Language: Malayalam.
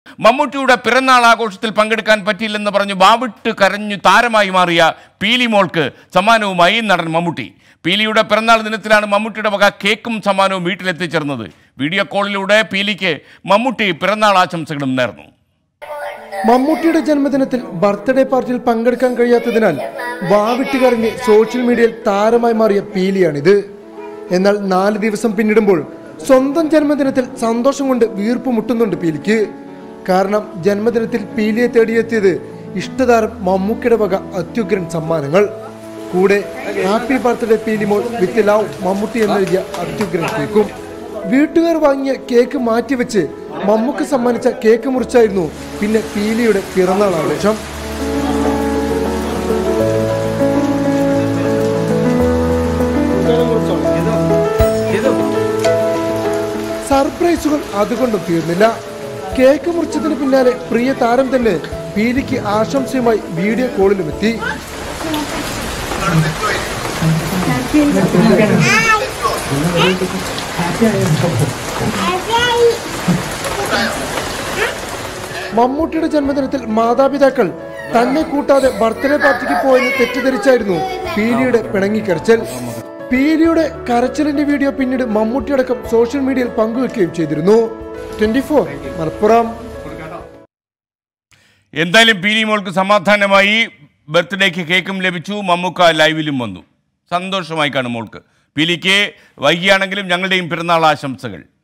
മമ്മൂട്ടിയുടെ പിറന്നാൾ ആഘോഷത്തിൽ പങ്കെടുക്കാൻ പറ്റിയില്ലെന്ന് പറഞ്ഞു വാവിട്ട് കരഞ്ഞു താരമായി മാറിയ പീലി മോൾക്ക് സമ്മാനവുമായി നടൻ മമ്മൂട്ടി പീലിയുടെ പിറന്നാൾ ദിനത്തിലാണ് മമ്മൂട്ടിയുടെ വക കേക്കും സമ്മാനവും വീട്ടിലെത്തിച്ചേർന്നത് വീഡിയോ കോളിലൂടെ പീലിക്ക് മമ്മൂട്ടി പിറന്നാൾ ആശംസകളും നേർന്നു മമ്മൂട്ടിയുടെ ജന്മദിനത്തിൽ ബർത്ത്ഡേ പാർട്ടിയിൽ പങ്കെടുക്കാൻ കഴിയാത്തതിനാൽ വാവിട്ട് കരഞ്ഞ് സോഷ്യൽ മീഡിയയിൽ താരമായി മാറിയ പീലിയാണിത് എന്നാൽ നാല് ദിവസം പിന്നിടുമ്പോൾ സ്വന്തം ജന്മദിനത്തിൽ സന്തോഷം കൊണ്ട് വീർപ്പ് മുട്ടുന്നുണ്ട് പീലിക്ക് കാരണം ജന്മദിനത്തിൽ പീലിയെ തേടിയെത്തിയത് ഇഷ്ടതാരം മമ്മൂക്കിയുടെ വക അത്യുഗ്രൻ സമ്മാനങ്ങൾ കൂടെ ഹാപ്പി ബർത്ത്ഡേ പീലിമോൾ വിത്ത് ലവ് മമ്മൂട്ടി എന്നെഴുതിയ അത്യുഗ്രൻ കേക്കും വീട്ടുകാർ വാങ്ങിയ കേക്ക് മാറ്റിവെച്ച് മമ്മൂക്ക് സമ്മാനിച്ച കേക്ക് മുറിച്ചായിരുന്നു പിന്നെ പീലിയുടെ പിറന്നാൾ ആഘോഷം സർപ്രൈസുകൾ അതുകൊണ്ടും തീർന്നില്ല കേക്ക് മുറിച്ചതിന് പിന്നാലെ പ്രിയ താരം തന്നെ പീലിക്ക് ആശംസയുമായി വീഡിയോ കോളിലും എത്തി മമ്മൂട്ടിയുടെ ജന്മദിനത്തിൽ മാതാപിതാക്കൾ തന്നെ കൂട്ടാതെ ബർത്ത്ഡേ പാർട്ടിക്ക് പോയെന്ന് തെറ്റിദ്ധരിച്ചായിരുന്നു പീലിയുടെ പിണങ്ങിക്കരച്ചൽ പീലിയുടെ കരച്ചിലിന്റെ വീഡിയോ പിന്നീട് മമ്മൂട്ടിയടക്കം സോഷ്യൽ മീഡിയയിൽ പങ്കുവെക്കുകയും ചെയ്തിരുന്നു ട്വന്റി ഫോർ മലപ്പുറം എന്തായാലും പീലി മോൾക്ക് സമാധാനമായി ബർത്ത്ഡേക്ക് കേക്കും ലഭിച്ചു മമ്മൂക്ക ലൈവിലും വന്നു സന്തോഷമായി കാണും മോൾക്ക് പീലിക്ക് വൈകിയാണെങ്കിലും ഞങ്ങളുടെയും പിറന്നാൾ ആശംസകൾ